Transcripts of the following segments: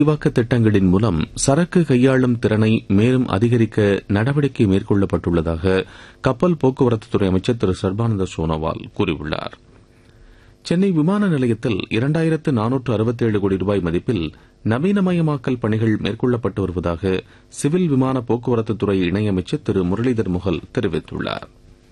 விரிவாக்க திட்டங்களின் மூலம் சரக்கு கையாளும் திறனை மேலும் அதிகரிக்க நடவடிக்கை மேற்கொள்ளப்பட்டுள்ளதாக கப்பல் போக்குவரத்துத்துறை அமைச்சர் திரு சர்பானந்த சோனோவால் கூறியுள்ளார் சென்னை விமான நிலையத்தில் இரண்டாயிரத்து நானூற்று அறுபத்தேழு கோடி ரூபாய் மதிப்பில் நவீனமயமாக்கல் பணிகள் மேற்கொள்ளப்பட்டு வருவதாக சிவில் விமான போக்குவரத்துத்துறை இணையமைச்சர் திரு முரளிதர் முகல் தெரிவித்துள்ளார்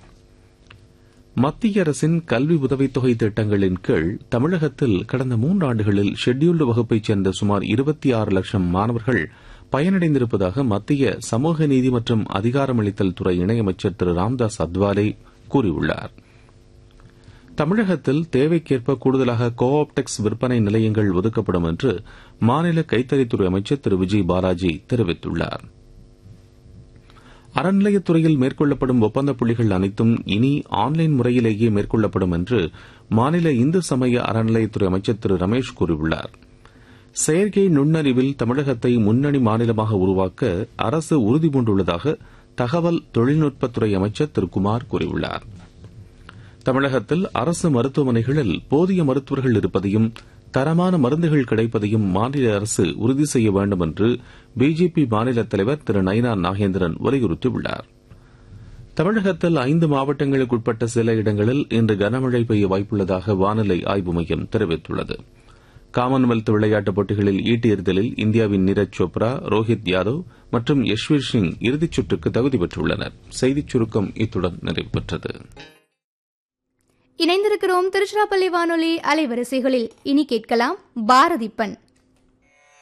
மத்திய அரசின் கல்வி உதவித்தொகை திட்டங்களின் கீழ் தமிழகத்தில் கடந்த மூன்றாண்டுகளில் ஷெட்யூல்டு வகுப்பைச் சேர்ந்த சுமார் இருபத்தி ஆறு லட்சம் மாணவர்கள் பயனடைந்திருப்பதாக மத்திய சமூக நீதி மற்றும் அதிகாரமளித்தல் துறை இணையமைச்சர் திரு ராம்தாஸ் அத்வாலே கூறியுள்ளார் தமிழகத்தில் தேவைக்கேற்ப கூடுதலாக கோ ஆப்டெக்ஸ் விற்பனை நிலையங்கள் ஒதுக்கப்படும் என்று மாநில கைத்தறித்துறை அமைச்சர் திரு விஜய் பாலாஜி தெரிவித்துள்ளாா் அறநிலையத்துறையில் மேற்கொள்ளப்படும் ஒப்பந்த புள்ளிகள் அனைத்தும் இனி ஆன்லைன் முறையிலேயே மேற்கொள்ளப்படும் என்று மாநில இந்து சமய அறநிலையத்துறை அமைச்சர் திரு ரமேஷ் கூறியுள்ளார் செயற்கை நுண்ணறிவில் தமிழகத்தை முன்னணி மாநிலமாக உருவாக்க அரசு உறுதிபூண்டுள்ளதாக தகவல் தொழில்நுட்பத்துறை அமைச்சர் திரு குமார் கூறியுள்ளார் தமிழகத்தில் அரசு மருத்துவமனைகளில் போதிய மருத்துவர்கள் இருப்பதையும் தரமான மருந்துகள் கிடைப்பதையும் மாநில அரசு உறுதி செய்ய வேண்டும் என்று பிஜேபி மாநில தலைவர் திரு நயினா நாகேந்திரன் வலியுறுத்தியுள்ளார் தமிழகத்தில் ஐந்து மாவட்டங்களுக்குட்பட்ட சில இடங்களில் இன்று கனமழை பெய்ய வாய்ப்புள்ளதாக வானிலை ஆய்வு மையம் தெரிவித்துள்ளது காமன்வெல்த் விளையாட்டுப் போட்டிகளில் ஈட்டி எறிதலில் இந்தியாவின் நீரஜ் சோப்ரா ரோஹித் யாதவ் மற்றும் யஷ்வீர் சிங் இறுதிச் சுற்றுக்கு தகுதி பெற்றுள்ளனர் செய்திச் சுருக்கம் இத்துடன் நிறைவு பெற்றது இணைந்திருக்கிறோம் திருச்சிராப்பள்ளி வானொலி அலைவரிசைகளில் இனி கேட்கலாம் பாரதிப்பன்